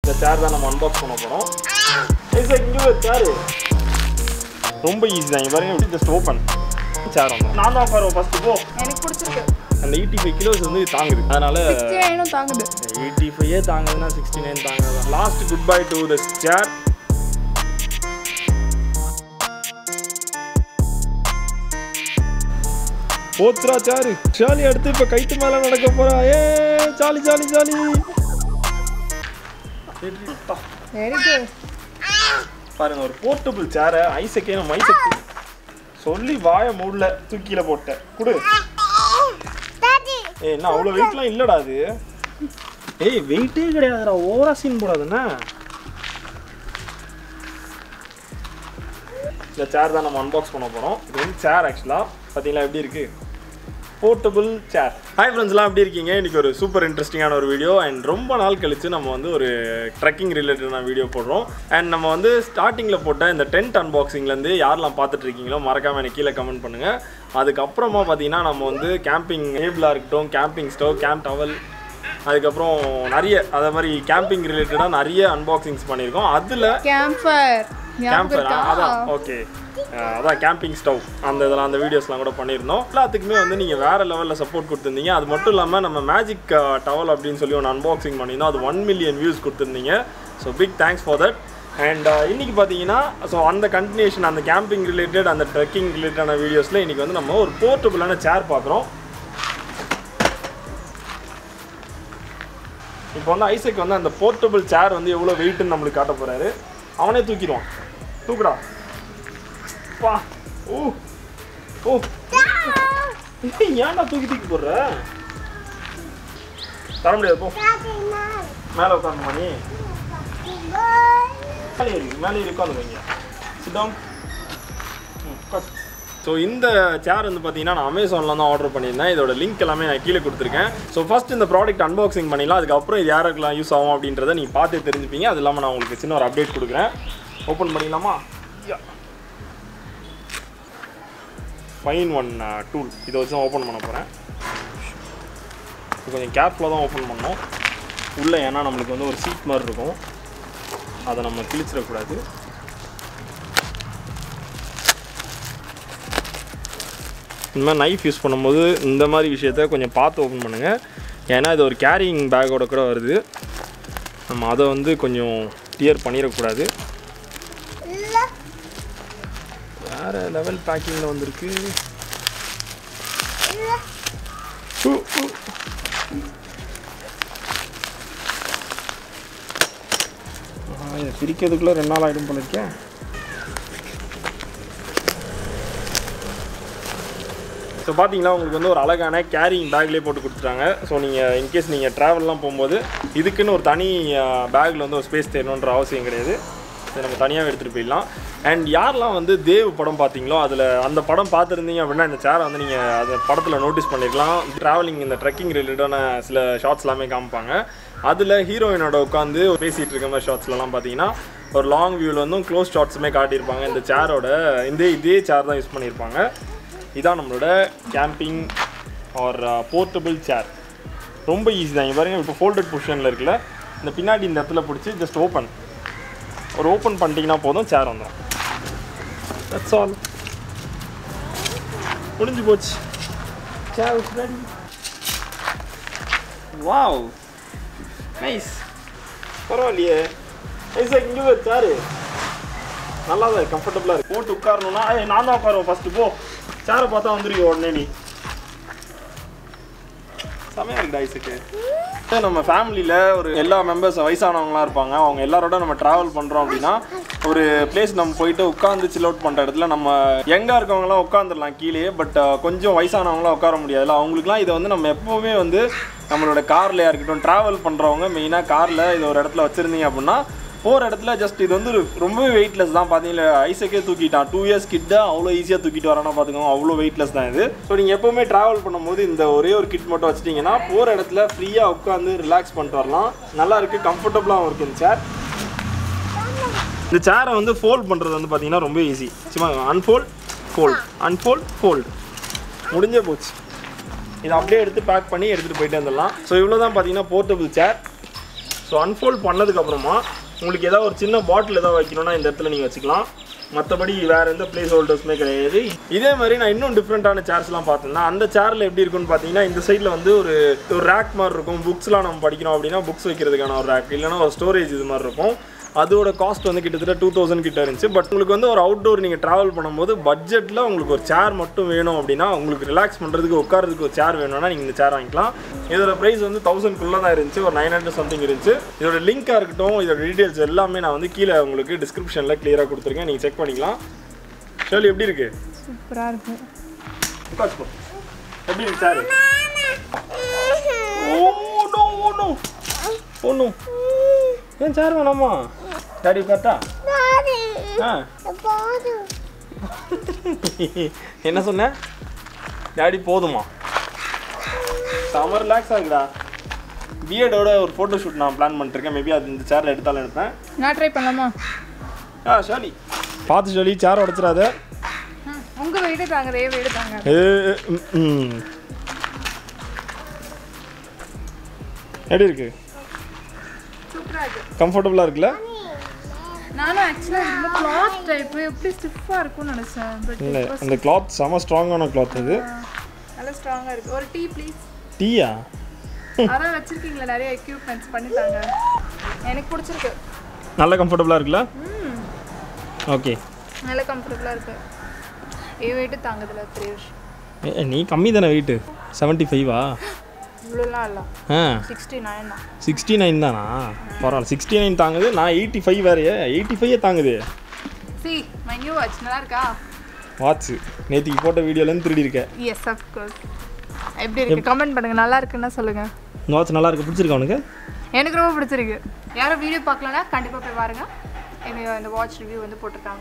இந்த சேர் தான் நம்ம அன்பாக்ஸ் பண்ண போகிறோம் ஐசக் இங்கே ஒரு சேரு ரொம்ப ஈஸி தான் இங்க பாருங்க இப்படி ஜஸ்ட் ஓப்பன் சேர் வந்து நான் தான் உட்காருவோம் ஃபஸ்ட்டு போ எனக்கு பிடிச்சிருக்கு அந்த எயிட்டி ஃபைவ் கிலோஸ் வந்து இது தாங்குது அதனால சிக்ஸ்டி நைனும் தாங்குது எயிட்டி ஃபைவே தாங்குதுன்னா சிக்ஸ்டி நைன் தாங்குது last goodbye to the chair போச்சுரா சாரு சாலி அடுத்து இப்ப கைத்து மேல நடக்க போறா ஏ சாலி சாலி சாலி வெரி குட் பாருங்க ஒரு போர்ட்டபிள் சேரை ஐசக்கே நம்ம ஐசக்கு சொல்லி வாய மூடல தூக்கில போட்டேன் குடு ஏய் என்ன அவ்வளோ வெயிட்லாம் இல்லடா அது ஏய் வெயிட்டே கிடையாதுடா ஓவரா சீன் போடாதுண்ணா இந்த சேர் தான் நம்ம அன்பாக்ஸ் பண்ண போகிறோம் இது வந்து சேர் ஆக்சுவலாக பார்த்தீங்களா எப்படி இருக்கு போர்ட்டபுள் சேர் ஹாய் ஃப்ரெண்ட்ஸ்லாம் எப்படி இருக்கீங்க இன்றைக்கி ஒரு சூப்பர் இன்ட்ரெஸ்டிங்கான ஒரு வீடியோ அண்ட் ரொம்ப நாள் கழித்து நம்ம வந்து ஒரு ட்ரெக்கிங் ரிலேட்டடான வீடியோ போடுறோம் அண்ட் நம்ம வந்து ஸ்டார்டிங்கில் போட்ட இந்த டென்ட் அன்பாக்சிங்லேருந்து யாரெல்லாம் பார்த்துட்டு இருக்கீங்களோ மறக்காமல் எனக்கு கீழே கமெண்ட் பண்ணுங்கள் அதுக்கப்புறமா பார்த்தீங்கன்னா நம்ம வந்து கேம்பிங் டேபிளாக இருக்கட்டும் கேம்பிங் ஸ்டவ் கேம்ப் டவல் அதுக்கப்புறம் நிறைய அதே மாதிரி கேம்பிங் ரிலேட்டடாக நிறைய அன்பாக்சிங்ஸ் பண்ணியிருக்கோம் அதில் கேம்பர் ஞாபகம் கேம்பர் இருக்கா அதான் ஓகே அதான் கேம்பிங் ஸ்டவ் அந்த இதெல்லாம் அந்த வீடியோஸ்லாம் கூட பண்ணியிருந்தோம் எல்லாத்துக்குமே வந்து நீங்கள் வேறு லெவலில் சப்போர்ட் கொடுத்துருந்தீங்க அது மட்டும் இல்லாமல் நம்ம மேஜிக் டவல் அப்படின்னு சொல்லி ஒன்று அன்பாக்சிங் பண்ணியிருந்தோம் அது ஒன் மில்லியன் வியூஸ் கொடுத்துருந்தீங்க so big thanks for that and இன்னைக்கு பார்த்தீங்கன்னா ஸோ அந்த கண்டினியூஷன் அந்த கேம்பிங் ரிலேட்டட் அந்த ட்ரெக்கிங் ரிலேட்டடான வீடியோஸில் இன்றைக்கி வந்து நம்ம ஒரு போர்ட்டபுளான சேர் பார்க்குறோம் இப்போ வந்து ஐசக் வந்து அந்த போர்ட்டபிள் சேர் வந்து எவ்வளோ வெயிட்னு நம்மளுக்கு காட்ட போகிறாரு அவனே தூக்கிடுவான் தூக்குடா பா ஓ ஓ ஏய், ஏன்டா தூக்கி தூக்கி போடுற தர முடியாது போ மேலே உட்காரணுமா நீ மேலே ஏறி மேலே ஏறி உட்காந்துருங்க சிடம் ஸோ இந்த சேர் வந்து பார்த்தீங்கன்னா நான் அமேசானில் தான் ஆர்டர் பண்ணியிருந்தேன் இதோட லிங்க் எல்லாமே நான் கீழே கொடுத்துருக்கேன் ஸோ ஃபர்ஸ்ட் இந்த ப்ராடக்ட் அன்பாக்சிங் பண்ணிடலாம் அதுக்கப்புறம் இது யாருக்கெல்லாம் யூஸ் ஆகும் அப்படின்றத நீங்கள் பார்த்து தெரிஞ்சுப்பீங்க அது இல்லாமல் நான் உங்களுக்கு சின்ன ஒரு அப்டேட் கொடுக்குறேன் ஓப்பன் பண்ணிடலாமா ஃபைன் ஒன் டூல் இதை வச்சு தான் ஓப்பன் பண்ண போகிறேன் கொஞ்சம் கேர்ஃபுல்லாக தான் ஓப்பன் பண்ணோம் உள்ளே ஏன்னா நம்மளுக்கு வந்து ஒரு சீட் மாதிரி இருக்கும் அதை நம்ம கிழிச்சிடக்கூடாது இந்த மாதிரி நைஃப் யூஸ் பண்ணும்போது இந்த மாதிரி விஷயத்த கொஞ்சம் பார்த்து ஓப்பன் பண்ணுங்கள் ஏன்னா இது ஒரு கேரியிங் பேக்கோட கூட வருது நம்ம அதை வந்து கொஞ்சம் டியர் பண்ணிடக்கூடாது வேறு லெவல் பேக்கிங்கில் வந்திருக்கு ஊ, ஊ. ஆ, இதை பிரிக்கிறதுக்குள்ளே ரெண்டு நாள் ஆகிடும் போல இருக்கேன் ஸோ பார்த்தீங்களா உங்களுக்கு வந்து ஒரு அழகான கேரிங் பேக்லேயே போட்டு கொடுத்துட்டாங்க ஸோ நீங்கள் இன்கேஸ் நீங்கள் ட்ராவல்லாம் போகும்போது இதுக்குன்னு ஒரு தனி பேக்கில் வந்து ஒரு ஸ்பேஸ் தேடணுன்ற அவசியம் கிடையாது இதை நம்ம தனியாக எடுத்துகிட்டு போயிடலாம் அண்ட் யாரெல்லாம் வந்து தேவ் படம் பார்த்தீங்களோ அதில் அந்த படம் பார்த்துருந்தீங்க அப்படின்னா இந்த சேரை வந்து நீங்கள் அந்த படத்தில் நோட்டீஸ் பண்ணிருக்கலாம் ட்ராவலிங் இந்த ட்ரெக்கிங் ரிலேட்டடான சில ஷார்ட்ஸ் எல்லாமே காமிப்பாங்க அதில் ஹீரோயினோட உட்காந்து பேசிகிட்டு இருக்க மாதிரி ஷார்ட்ஸ்லலாம் பார்த்தீங்கன்னா ஒரு லாங் வியூவில் வந்து க்ளோஸ் ஷார்ட்ஸுமே காட்டியிருப்பாங்க இந்த சேரோட இந்த இதே சேர் தான் யூஸ் பண்ணியிருப்பாங்க இதான் நம்மளோட கேம்பிங் ஆர் போர்ட்டபிள் சேர் ரொம்ப ஈஸி தான் இங்க பாருங்க இப்போ ஃபோல்டட் பொசிஷனில் இருக்குல்ல இந்த பின்னாடி இந்த இடத்துல பிடிச்சி ஜஸ்ட் ஓப்பன் ஒரு ஓப்பன் பண்ணிட்டீங்கன்னா போதும் சேர் வந்துடும் தட்ஸ் ஆல் முடிஞ்சு போச்சு சேர் ரெடி வாவ் நைஸ் பரவாயில்லையே ஐசக் இங்கே ஒரு சேரு நல்லா தான் கம்ஃபர்டபுளாக இருக்கு போட்டு உட்காரணும்னா ஏய் நான் தான் உட்காருவேன் ஃபஸ்ட்டு போ சேரை பார்த்தா வந்துருக்கீங்க உடனே நீ செமையாக இருக்கு ஐஸுக்கு நம்ம ஃபேமிலியில் ஒரு எல்லா மெம்பர்ஸ் வயசானவங்களாம் இருப்பாங்க அவங்க எல்லாரோட நம்ம ட்ராவல் பண்ணுறோம் அப்படின்னா ஒரு பிளேஸ் நம்ம போயிட்டு உட்காந்து சில் அவுட் பண்ணுற இடத்துல நம்ம யங்காக இருக்கவங்களாம் உட்காந்துடலாம் கீழே பட் கொஞ்சம் வயசானவங்களாம் உட்கார முடியாதுல்ல அவங்களுக்குலாம் இதை வந்து நம்ம எப்போவுமே வந்து நம்மளோட கார்லையாக இருக்கட்டும் ட்ராவல் பண்ணுறவங்க மெயினாக காரில் இது ஒரு இடத்துல வச்சுருந்தீங்க அப்படின்னா போகிற இடத்துல ஜஸ்ட் இது வந்து ஒரு- ரொம்பவே வெயிட்லெஸ் தான் பார்த்தீங்களா ஐசக்கே தூக்கிட்டான் டூ இயர்ஸ் கிட்ட அவ்வளோ ஈஸியாக தூக்கிட்டு வரானா பார்த்துக்கோங்க அவ்வளோ வெயிட்லெஸ் தான் இது ஸோ நீங்கள் எப்போவுமே ட்ராவல் பண்ணும்போது இந்த ஒரே ஒரு கிட் மட்டும் வச்சிட்டிங்கன்னா போகிற இடத்துல ஃப்ரீயாக உட்காந்து ரிலாக்ஸ் பண்ணிட்டு வரலாம் நல்லா இருக்குது கம்ஃபர்டபுளாகவும் இருக்குது இந்த சேர் இந்த சேரை வந்து ஃபோல்ட் பண்ணுறது வந்து பார்த்தீங்கன்னா ரொம்ப ஈஸி சும்மா அன்ஃபோல்ட் ஃபோல்ட் அன்ஃபோல்ட் ஃபோல்ட் முடிஞ்சே போச்சு இதை அப்படியே எடுத்து பேக் பண்ணி எடுத்துகிட்டு போயிட்டு வந்துடலாம் ஸோ இவ்வளோ தான் பார்த்தீங்கன்னா போர்ட்டபிள் சேர் ஸோ அன்ஃபோல்ட் பண்ணதுக்கப்புறமா உங்களுக்கு ஏதாவது ஒரு சின்ன பாட்டில் ஏதாவது வைக்கணும்னா இந்த இடத்துல நீங்கள் வச்சுக்கலாம் மற்றபடி வேறு எந்த பிளேஸ் ஹோல்டர்ஸுமே கிடையாது இதே மாதிரி நான் இன்னும் டிஃப்ரெண்ட்டான சேர்ஸ்லாம் பார்த்தேன்னா அந்த சேரில் எப்படி இருக்குன்னு பார்த்தீங்கன்னா இந்த சைடில் வந்து ஒரு ஒரு ரேக் மாதிரி இருக்கும் புக்ஸ்லாம் நம்ம படிக்கிறோம் அப்படின்னா புக்ஸ் வைக்கிறதுக்கான ஒரு ரேக் இல்லைன்னா ஒரு ஸ்டோரேஜ் இது மாதிரி இருக்கும் அதோட காஸ்ட் வந்து கிட்டத்தட்ட டூ தௌசண்ட் கிட்ட இருந்துச்சு பட் உங்களுக்கு வந்து ஒரு அவுட்டோர் நீங்கள் ட்ராவல் பண்ணும்போது பட்ஜெட்டில் உங்களுக்கு ஒரு சேர் மட்டும் வேணும் அப்படின்னா உங்களுக்கு ரிலாக்ஸ் பண்ணுறதுக்கு உட்காரதுக்கு ஒரு சேர் வேணும்னா நீங்கள் இந்த சேர் வாங்கிக்கலாம் இதோட ப்ரைஸ் வந்து தௌசண்ட்குள்ளே தான் இருந்துச்சு ஒரு நைன் ஹண்ட்ரட் சம்திங் இருந்துச்சு இதோட லிங்காக இருக்கட்டும் இதோட டீட்டெயில்ஸ் எல்லாமே நான் வந்து கீழே உங்களுக்கு டிஸ்கிரிப்ஷனில் கிளியராக கொடுத்துருக்கேன் நீங்கள் செக் பண்ணிக்கலாம் ஷேர்லி எப்படி இருக்கு சூப்பராக இருக்கு உட்காந்துக்கோ எப்படி இருக்கு chair oh no oh no oh no ஏன் சேர் வேணாமா டாடி உட்காட்டா ஆ என்ன சொன்ன டாடி போதுமா செம ரிலாக்ஸ் ஆகுடா பிஎடோட ஒரு ஃபோட்டோ ஷூட் நான் பிளான் பண்ணிருக்கேன் மேபி அது இந்த சேரில் எடுத்தாலும் எடுப்பேன் நான் ட்ரை பண்ணலாமா ஆ ஷாலி பார்த்து ஷாலி சேர் உடச்சிடாத உங்கள் வீடு தாங்க என் வீடு தாங்க ஏ, ம், ம். எப்படி இருக்கு சூப்பராக இருக்கு கம்ஃபர்டபுளாக இருக்குல்ல நானும் ஆக்சுவலாக இந்த கிளாத் டைப்பு எப்படி ஸ்டிஃபாக இருக்கும்னு நினச்சேன் பட் இல்லை அந்த கிளாத் செம ஸ்ட்ராங்கான கிளாத் இது நல்லா ஸ்ட்ராங்காக இருக்கு ஒரு டீ ப்ளீஸ் டீயா அதான் வச்சிருக்கீங்களா நிறைய எக்யூப்மெண்ட்ஸ் பண்ணித்தாங்க எனக்கு பிடிச்சிருக்கு நல்ல கம்ஃபர்டபுளாக இருக்குல்ல ம் ஓகே நல்ல கம்ஃபர்டபுளாக இருக்கு என் வீட்டு தாங்குதுல பெரிய விஷயம் நீ கம்மி தானே வெயிட்டு செவன்ட்டி ஃபைவா இவ்வளோலாம் இல்லை ஆ சிக்ஸ்டி நைன் தான் சிக்ஸ்டி நைன் தானா பரவாயில்ல சிக்ஸ்டி நைன் தாங்குது நான் எயிட்டி ஃபைவ் வேறையே எயிட்டி ஃபைவே தாங்குது சி மை நியூ வாட்ச் நல்லா இருக்கா வாட்ச் நேத்திக்கு போட்ட வீடியோலேருந்து திருடி இருக்கேன் எஸ் அஃப்கோர்ஸ் எப்படி இருக்கு கமெண்ட் பண்ணுங்க நல்லா இருக்குன்னா சொல்லுங்க இந்த வாட்ச் நல்லா இருக்கு பிடிச்சிருக்கா உனக்கு எனக்கு ரொம்ப பிடிச்சிருக்கு யாரும் வீடியோ பார்க்கலனா கண்டிப்பாக போய் பாருங்க எங்க இந்த வாட்ச் ரிவ்யூ வந்து போட்டிருக்காங்க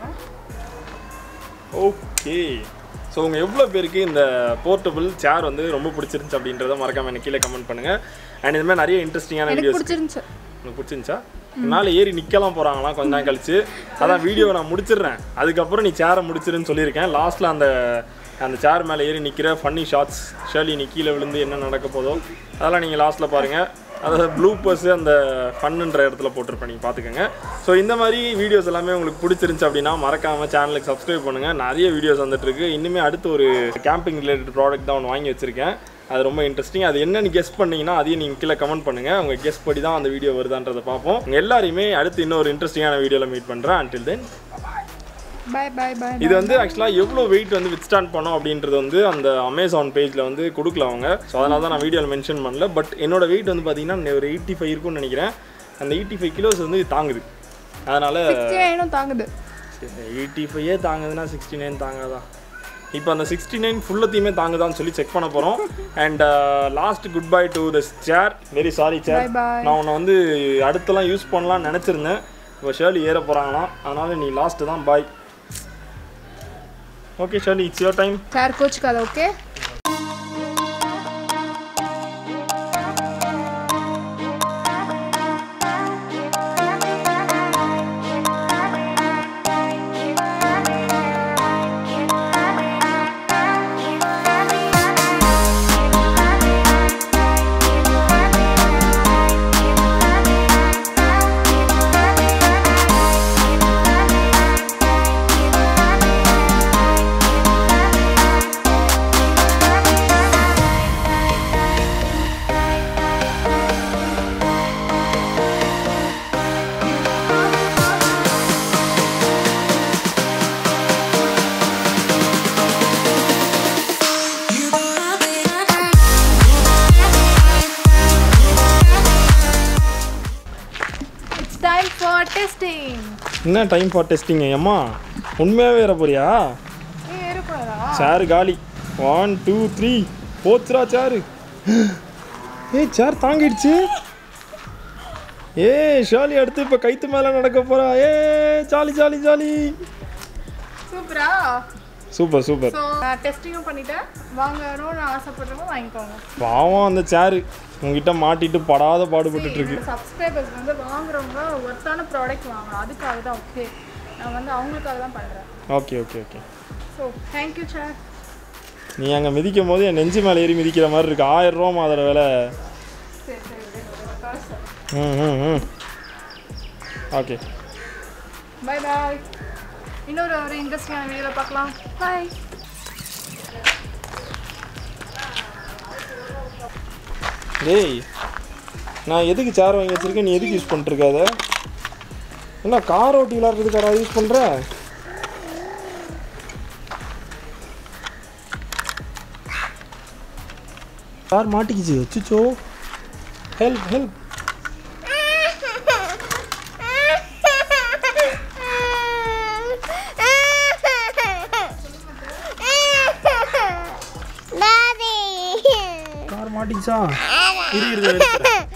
ஓகே ஸோ உங்கள் எவ்வளோ பேருக்கு இந்த போர்ட்டபிள் சேர் வந்து ரொம்ப பிடிச்சிருந்துச்சு அப்படின்றத மறக்காம எனக்கு கீழே கமெண்ட் பண்ணுங்கள் அண்ட் இந்த மாதிரி நிறைய இன்ட்ரெஸ்டிங்கான எனக்கு வீடியோஸ் பிடிச்சிருந்துச்சு உனக்கு பிடிச்சிருந்துச்சா மேலே ஏறி நிற்கலாம் போகிறாங்களாம் கொஞ்ச நேரம் கழிச்சு அதான் வீடியோவை நான் முடிச்சிடுறேன் அதுக்கப்புறம் நீ சேரை முடிச்சிருன்னு சொல்லியிருக்கேன் லாஸ்ட்டில் அந்த அந்த சேர் மேலே ஏறி நிற்கிற ஃபன்னி ஷாட்ஸ் ஷர்லி நீ கீழே விழுந்து என்ன நடக்க போதோ அதெல்லாம் நீங்கள் லாஸ்ட்டில் பாருங்கள் அதாவது ப்ளூப்பர்ஸ் அந்த ஃபன்னுன்ற இடத்துல போட்டிருப்பேன் நீங்கள் பார்த்துக்கோங்க ஸோ இந்த மாதிரி வீடியோஸ் எல்லாமே உங்களுக்கு பிடிச்சிருந்துச்சு அப்படின்னா மறக்காமல் சேனலுக்கு சப்ஸ்கிரைப் பண்ணுங்கள் நிறைய வீடியோஸ் வந்துட்டுருக்கு இன்னுமே அடுத்து ஒரு கேம்பிங் ரிலேட்டட் ப்ராடக்ட் தான் ஒன்று வாங்கி வச்சுருக்கேன் அது ரொம்ப இன்ட்ரெஸ்டிங் அது என்னன்னு கெஸ் பண்ணீங்கன்னா அதையும் நீங்கள் கீழே கமெண்ட் பண்ணுங்கள் உங்கள் கெஸ் படி தான் அந்த வீடியோ வருதான்றதை பார்ப்போம் உங்கள் எல்லாரையுமே அடுத்து இன்னொரு இன்ட்ரெஸ்டிங்கான வீடியோவில் மீட் பண்ணுறேன் until தென் பாய் பாய் பாய் இது வந்து ஆக்சுவலாக எவ்வளோ வெயிட் வந்து வித்ஸ்டாண்ட் பண்ணோம் அப்படின்றது வந்து அந்த அமேசான் பேஜில் வந்து கொடுக்கல அவங்க ஸோ அதனால தான் நான் வீடியோவில் மென்ஷன் பண்ணல பட் என்னோட வெயிட் வந்து பார்த்தீங்கன்னா ஒரு எயிட்டி ஃபைவ் இருக்கும்னு நினைக்கிறேன் அந்த எயிட்டி ஃபைவ் கிலோஸ் வந்து இது தாங்குது அதனால் சிக்ஸ்டி நைனும் தாங்குது எயிட்டி ஃபைவே தாங்குதுன்னா சிக்ஸ்டி நைன் தாங்காதா இப்போ அந்த சிக்ஸ்டி நைன் ஃபுல்லத்தையுமே தாங்குதான்னு சொல்லி செக் பண்ண போகிறோம் and last goodbye to the chair very sorry chair Bye bye. நான் உன்னை வந்து அடுத்தெல்லாம் யூஸ் பண்ணலாம்னு நினச்சிருந்தேன் இப்போ ஷேர்லி ஏற போகிறாங்களாம் அதனால் நீ லாஸ்ட்டு தான் bye okay surely it's your time sir கோச்சுக்காத okay it's time for testing என்ன டைம் ஃபார் டெஸ்டிங் அம்மா உண்மையாகவே ஏற போறியா ஏ ஏறக்கூடாதா சேர் காலி ஒன் டூ த்ரீ போச்சுரா சேரு ஏய் சேர் தாங்கிடுச்சு ஏ ஷாலி அடுத்து இப்போ கைத்து மேலே நடக்க போறா ஏ ஜாலி ஜாலி ஜாலி சூப்பரா சூப்பர் சூப்பர் ஸோ நான் டெஸ்டிங்கும் பண்ணிட்டேன் வாங்கணும்னு ஆசைப்படுறவங்க வாங்கிக்கோங்க பாவம் அந்த சேரு உங்ககிட்ட மாட்டிட்டு படாத பாடுபட்டுட்டு இருக்கு என்னோட சப்ஸ்கிரைபர்ஸ் வந்து வாங்குறவங்க ஒர்த்தான ப்ராடக்ட் வாங்கணும் அதுக்காக தான் ஓகே நான் வந்து அவங்களுக்காக தான் பண்ணுறேன் okay okay okay so thank you sir நீ அங்கே மிதிக்கும் போது என் நெஞ்சு மேலே ஏறி மிதிக்கிற மாதிரி இருக்கு ஆயிரம் ரூபா அதில் விலை சரி சரி ம் ம் ம் ஓகே பை பாய் இன்னொரு ஒரு இன்ட்ரெஸ்டிங்கான வீடியோவில் பார்க்கலாம் பாய் டேய் நான் எதுக்கு சேர் வாங்கி வச்சிருக்கேன் நீ எதுக்கு யூஸ் பண்ணிட்டுருக்க அதை என்ன கார் ஓட்டி விளாட்றதுக்கு அதை யூஸ் பண்ணுற கார் மாட்டிக்கிச்சு அச்சுச்சோ ஹெல்ப் ஹெல்ப் Daddy. கார் மாட்டிக்கிச்சா இரு இரு எடுத்துறேன்